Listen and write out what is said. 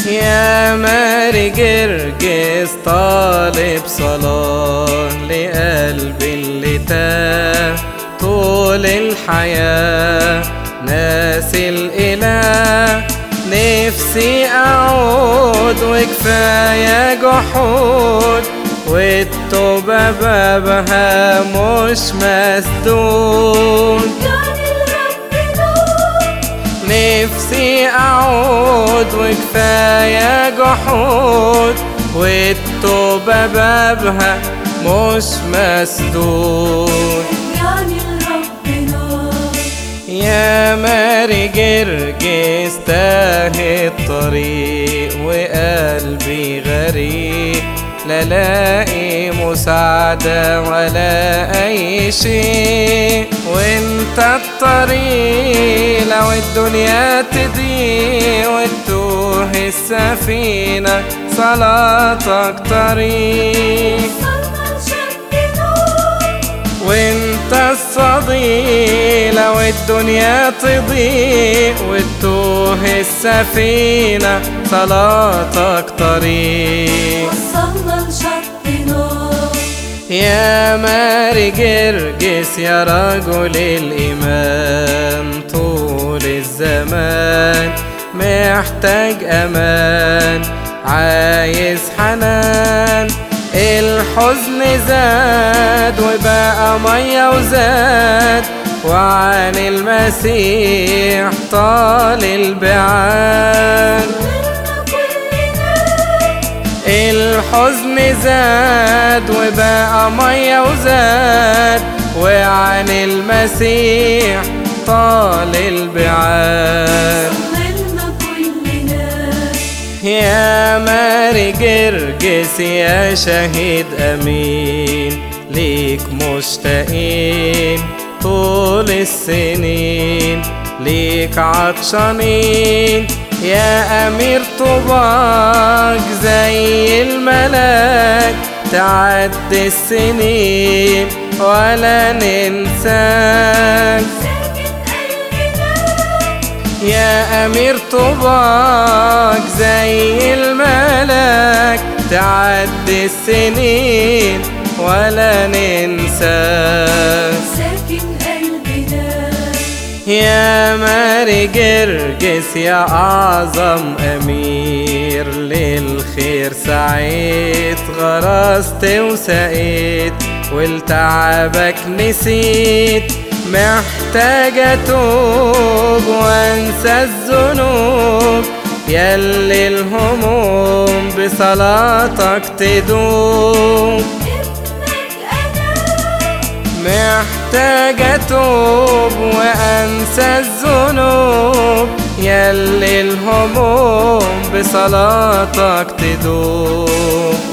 يا ماري جرجس طالب صلاة لقلبي اللي تاه طول الحياة ناسي الإله نفسي أعود وكفاية جحود والتوبة بابها مش مسدود يعني الرب نور نفسي أعود وكفاية جحود والتوبة بابها مش مسدود يعني الرب نور يا ماري جرجس تاه الطريق وقلبي غريب لا لاقي مساعدة ولا أي شيء وانت الطريق لو الدنيا تضيق وتتوه السفينة صلاتك طريق صلنا لشد نور وانت الصديق لو الدنيا تضيق وتتوه السفينة صلاتك طريق وصلنا لشط نور يا ماري جرجس يا رجل الإيمان طول الزمان محتاج أمان عايز حنان الحزن زاد وبقى مية وزاد وعن المسيح طال البعاد غيرنا كلنا الحزن زاد وبقى مية وزاد وعن المسيح طال البعاد غيرنا كلنا يا ماري جرجس يا شهيد أمين ليك مشتاقين طول السنين ليك عطشانين يا أمير طوباك زي الملاك تعدي السنين ولا ننساك ساكن قلبنا يا أمير طوباك زي الملاك تعدي السنين ولا ننساك ساكن قلبنا يا ماري جرجس يا أعظم أمير للخير سعيت غرست وسقيت ولتعبك نسيت محتاج أتوب وأنسى الذنوب يلي الهموم بصلاتك تدوب ابنك أنا محتاج اتوب وانسى الذنوب يلي الهموم بصلاتك تدوب